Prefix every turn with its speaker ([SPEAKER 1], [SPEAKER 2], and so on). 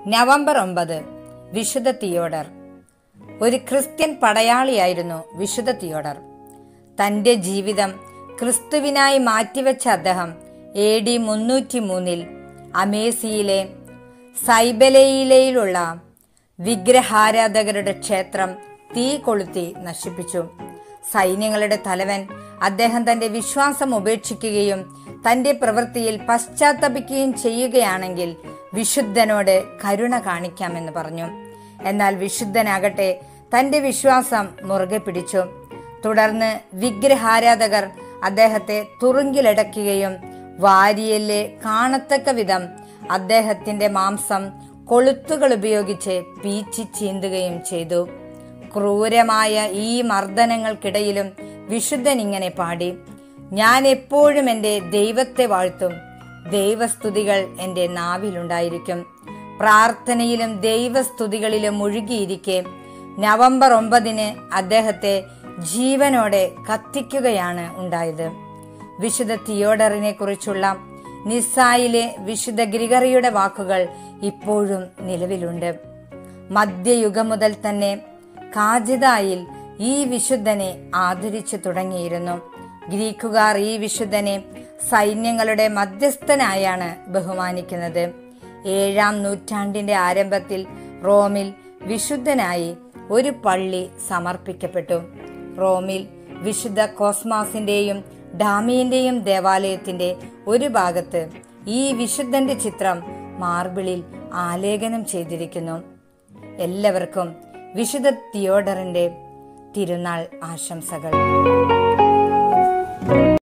[SPEAKER 1] November ഒമ്പത് വിശുദ്ധ Theodore ഒരു ക്രിസ്ത്യൻ പടയാളിയായിരുന്നു വിശുദ്ധ തിയോഡർ തന്റെ ജീവിതം ക്രിസ്തുവിനായി മാറ്റിവെച്ച അദ്ദേഹം എ ഡി മുന്നൂറ്റി മൂന്നിൽ അമേസിയിലെ സൈബലയിലയിലുള്ള വിഗ്രഹാരാധകരുടെ ക്ഷേത്രം തീ കൊളുത്തി നശിപ്പിച്ചു സൈന്യങ്ങളുടെ തലവൻ അദ്ദേഹം തന്റെ വിശ്വാസം ഉപേക്ഷിക്കുകയും തന്റെ പ്രവൃത്തിയിൽ പശ്ചാത്തപിക്കുകയും ചെയ്യുകയാണെങ്കിൽ വിശുദ്ധനോട് കരുണ കാണിക്കാമെന്ന് പറഞ്ഞു എന്നാൽ വിശുദ്ധനാകട്ടെ തന്റെ വിശ്വാസം മുറുകെ പിടിച്ചു തുടർന്ന് വിഗ്രഹാരാധകർ അദ്ദേഹത്തെ തുറുങ്കിലടയ്ക്കുകയും വാരിയല്ലെ കാണത്തക്ക വിധം അദ്ദേഹത്തിന്റെ മാംസം കൊളുത്തുകൾ ഉപയോഗിച്ച് പീച്ചി ചീന്തുകയും ചെയ്തു ക്രൂരമായ ഈ മർദ്ദനങ്ങൾക്കിടയിലും വിശുദ്ധൻ ഇങ്ങനെ പാടി ഞാൻ എപ്പോഴും എൻ്റെ ദൈവത്തെ വാഴ്ത്തും ദൈവസ്തുതികൾ എൻ്റെ നാവിലുണ്ടായിരിക്കും പ്രാർത്ഥനയിലും ദൈവസ്തുതികളിലും മുഴുകിയിരിക്കെ നവംബർ ഒമ്പതിന് അദ്ദേഹത്തെ ജീവനോടെ കത്തിക്കുകയാണ് ഉണ്ടായത് വിശുദ്ധ തിയോഡറിനെ കുറിച്ചുള്ള നിസ്സായിലെ വിശുദ്ധ ഗ്രിഗറിയുടെ വാക്കുകൾ ഇപ്പോഴും നിലവിലുണ്ട് മധ്യയുഗം മുതൽ തന്നെ കാജിതായിൽ ഈ വിശുദ്ധനെ ആദരിച്ചു തുടങ്ങിയിരുന്നു ഗ്രീക്കുകാർ ഈ വിശുദ്ധനെ സൈന്യങ്ങളുടെ മധ്യസ്ഥനായാണ് ബഹുമാനിക്കുന്നത് ഏഴാം നൂറ്റാണ്ടിന്റെ ആരംഭത്തിൽ റോമിൽ വിശുദ്ധനായി ഒരു പള്ളി സമർപ്പിക്കപ്പെട്ടു റോമിൽ വിശുദ്ധ കോസ്മാസിന്റെയും ഡാമിയന്റെയും ദേവാലയത്തിന്റെ ഒരു ഭാഗത്ത് ഈ വിശുദ്ധന്റെ ചിത്രം മാർബിളിൽ ആലേഖനം ചെയ്തിരിക്കുന്നു എല്ലാവർക്കും വിശുദ്ധ തിയോഡറിന്റെ തിരുനാൾ ആശംസകൾ